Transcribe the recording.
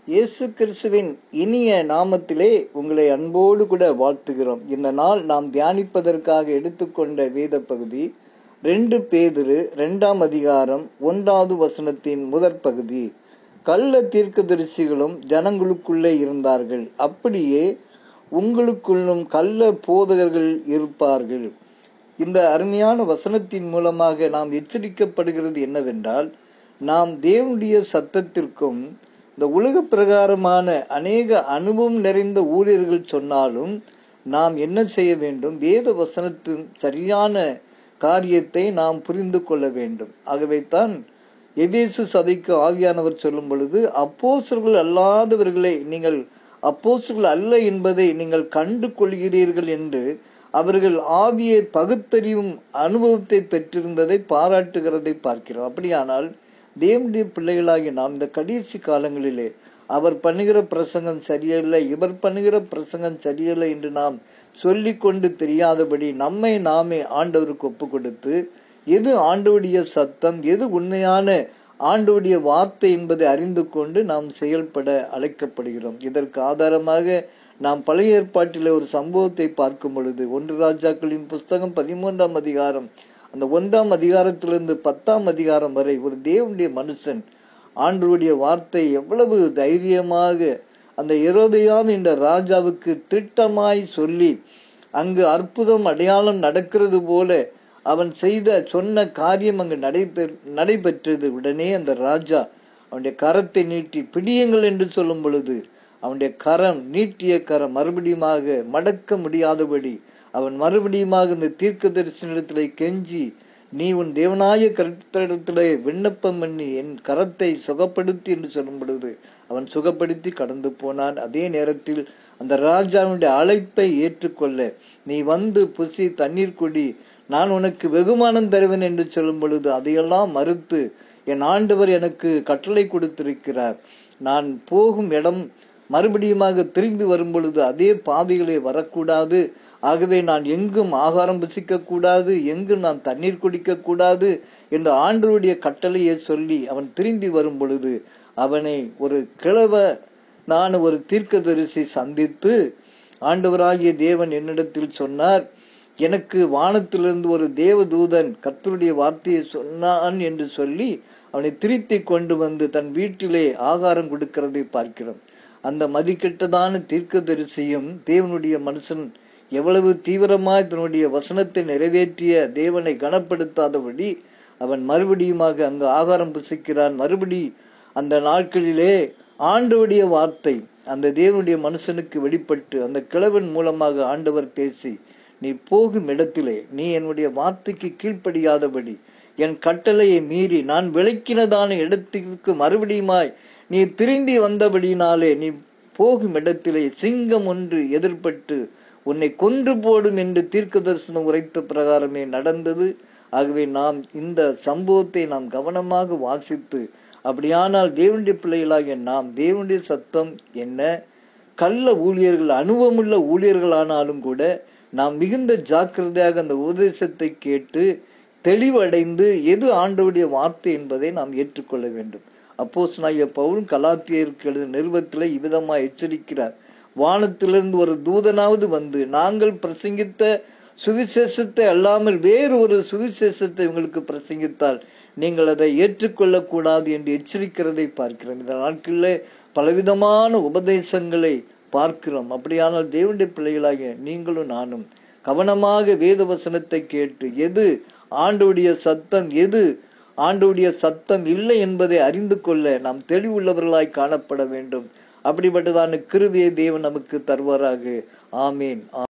இயேசு கிறிஸ்துவின் இனிய நாமத்திலே உங்களை அன்போடு கூட வாழ்த்துகிறோம் இந்த நாள் நாம் தியானிப்பதற்காக எடுத்துக்கொண்ட வேத பகுதி ரெண்டு பேதிரு ரெண்டாம் அதிகாரம் ஒன்றாவது வசனத்தின் முதற் பகுதி கள்ள தீர்க்கதரிசிகளும் ஜனங்களுக்குள்ளே இருந்தார்கள் அப்படியே உங்களுக்குள்ளும் கள்ள போதகர்கள் இருப்பார்கள் இந்த அருமையான வசனத்தின் மூலமாக நாம் எச்சரிக்கப்படுகிறது என்னவென்றால் நாம் தேவனுடைய சத்தத்திற்கும் இந்த உலக பிரகாரமான அநேக அனுபவம் நிறைந்த ஊழியர்கள் சொன்னாலும் நாம் என்ன செய்ய வேண்டும் வேத வசனத்தின் சரியான காரியத்தை நாம் புரிந்து கொள்ள வேண்டும் ஆகவே தான் எபேசு சபைக்கு ஆவியானவர் சொல்லும் பொழுது அப்போசர்கள் அல்லாதவர்களை நீங்கள் அப்போசர்கள் அல்ல என்பதை நீங்கள் கண்டு கொள்கிறீர்கள் என்று அவர்கள் ஆவியை பகுத்தறிவும் அனுபவத்தை பெற்றிருந்ததை பாராட்டுகிறதை பார்க்கிறோம் அப்படியானால் தேவனுடைய பிள்ளைகளாகி நாம் இந்த கடைசி காலங்களிலே அவர் பண்ணுகிற பிரசங்கம் சரியில்லை இவர் பண்ணுகிற பிரசங்கம் சரியில்லை என்று நாம் சொல்லி கொண்டு தெரியாதபடி நம்மை நாமே ஆண்டவருக்கு ஒப்பு கொடுத்து எது ஆண்டவுடைய சத்தம் எது உண்மையான ஆண்டவுடைய வார்த்தை என்பதை அறிந்து கொண்டு நாம் செயல்பட அழைக்கப்படுகிறோம் இதற்கு ஆதாரமாக நாம் பழைய ஏற்பாட்டில் ஒரு சம்பவத்தை பார்க்கும் பொழுது ஒன்று ராஜாக்களின் புஸ்தகம் பதிமூன்றாம் அதிகாரம் அந்த ஒன்றாம் அதிகாரத்திலிருந்து பத்தாம் அதிகாரம் வரை ஒரு தேவனுடைய மனுஷன் ஆண்டருடைய வார்த்தை எவ்வளவு தைரியமாக அந்த எரோதையாம் என்ற ராஜாவுக்கு திட்டமாய் சொல்லி அங்கு அற்புதம் அடையாளம் நடக்கிறது போல அவன் செய்த சொன்ன காரியம் அங்கு நடைபெற் நடைபெற்றது உடனே அந்த ராஜா அவனுடைய கரத்தை நீட்டி பிடியுங்கள் என்று சொல்லும் பொழுது அவனுடைய கரம் நீட்டிய கரம் மறுபடியுமாக மடக்க முடியாதபடி அவன் மறுபடியுமாக இந்த தீர்க்க தரிசனத்திலே கெஞ்சி நீ உன் தேவனாய கருத்திடத்திலே விண்ணப்பம் பண்ணி என் கரத்தை சுகப்படுத்தி என்று சொல்லும் பொழுது அவன் சுகப்படுத்தி கடந்து போனான் அதே நேரத்தில் அந்த ராஜாவுடைய அழைப்பை ஏற்றுக்கொள்ள நீ வந்து புசி தண்ணீர் குடி நான் உனக்கு வெகுமானம் தருவேன் என்று சொல்லும் பொழுது அதையெல்லாம் மறுத்து என் ஆண்டவர் எனக்கு கட்டளை கொடுத்திருக்கிறார் நான் போகும் இடம் மறுபடியுமாக திரும்பி வரும் பொழுது அதே பாதைகளே வரக்கூடாது ஆகவே நான் எங்கும் ஆகாரம் புசிக்க கூடாது எங்கும் நான் தண்ணீர் குடிக்க கூடாது என்ற ஆண்டருடைய கட்டளையை சொல்லி அவன் திரும்பி வரும் பொழுது அவனை ஒரு கிழவ நான் ஒரு தீர்க்கதரிசி சந்தித்து ஆண்டவராகிய தேவன் என்னிடத்தில் சொன்னார் எனக்கு வானத்திலிருந்து ஒரு தேவதூதன் கத்தருடைய வார்த்தையை சொன்னான் என்று சொல்லி அவனை திருத்தி கொண்டு வந்து தன் வீட்டிலே ஆகாரம் கொடுக்கிறதை பார்க்கிறோம் அந்த மதிக்கெட்டதான தீர்க்கதரிசியும் தேவனுடைய மனுஷன் எவ்வளவு தீவிரமாய் தன்னுடைய வசனத்தை நிறைவேற்றிய தேவனை கனப்படுத்தாதபடி அவன் மறுபடியுமாக அங்கு ஆகாரம் புசிக்கிறான் மறுபடி அந்த நாட்களிலே ஆண்டவுடைய வார்த்தை அந்த தேவனுடைய மனுஷனுக்கு வெளிப்பட்டு அந்த கிழவன் மூலமாக ஆண்டவர் பேசி நீ போகும் இடத்திலே நீ என்னுடைய வார்த்தைக்கு கீழ்ப்படியாதபடி என் கட்டளையை மீறி நான் விளக்கினதான இடத்திற்கு மறுபடியுமாய் நீ திரும்பி வந்தபடினாலே நீ போகும் இடத்திலே சிங்கம் ஒன்று எதிர்பட்டு உன்னை கொன்று போடும் என்று தீர்க்க தரிசனம் உரைத்த பிரகாரமே நடந்தது ஆகவே நாம் இந்த சம்பவத்தை நாம் கவனமாக வாசித்து அப்படியானால் தேவனுடைய பிள்ளைகளாகிய நாம் தேவனுடைய சத்தம் என்ன கள்ள ஊழியர்கள் அனுபவமுள்ள ஊழியர்களானாலும் கூட நாம் மிகுந்த ஜாக்கிரதையாக அந்த உபதேசத்தை கேட்டு தெளிவடைந்து எது ஆண்டவுடைய வார்த்தை என்பதை நாம் ஏற்றுக்கொள்ள வேண்டும் அப்போஸ் நாய பவுல் கலாத்தியருக்கு எழுத நிறுவத்தில் இவ்விதமாக எச்சரிக்கிறார் வானத்திலிருந்து ஒரு தூதனாவது வந்து நாங்கள் பிரசங்கித்த சுவிசேஷத்தை அல்லாமல் வேறு ஒரு சுவிசேஷத்தை உங்களுக்கு பிரசங்கித்தால் நீங்கள் அதை ஏற்றுக்கொள்ளக்கூடாது என்று எச்சரிக்கிறதை பார்க்கிறோம் இந்த நாட்களில் பலவிதமான உபதேசங்களை பார்க்கிறோம் அப்படியானால் தேவனுடைய பிள்ளைகளாகிய நீங்களும் நானும் கவனமாக வேத வசனத்தை கேட்டு எது ஆண்டுடைய சத்தம் எது ஆண்டுடைய சத்தம் இல்லை என்பதை அறிந்து கொள்ள நாம் தெளிவுள்ளவர்களாய் காணப்பட வேண்டும் அப்படிப்பட்டதான கிருவியை தேவன் நமக்கு தருவாராக ஆமீன்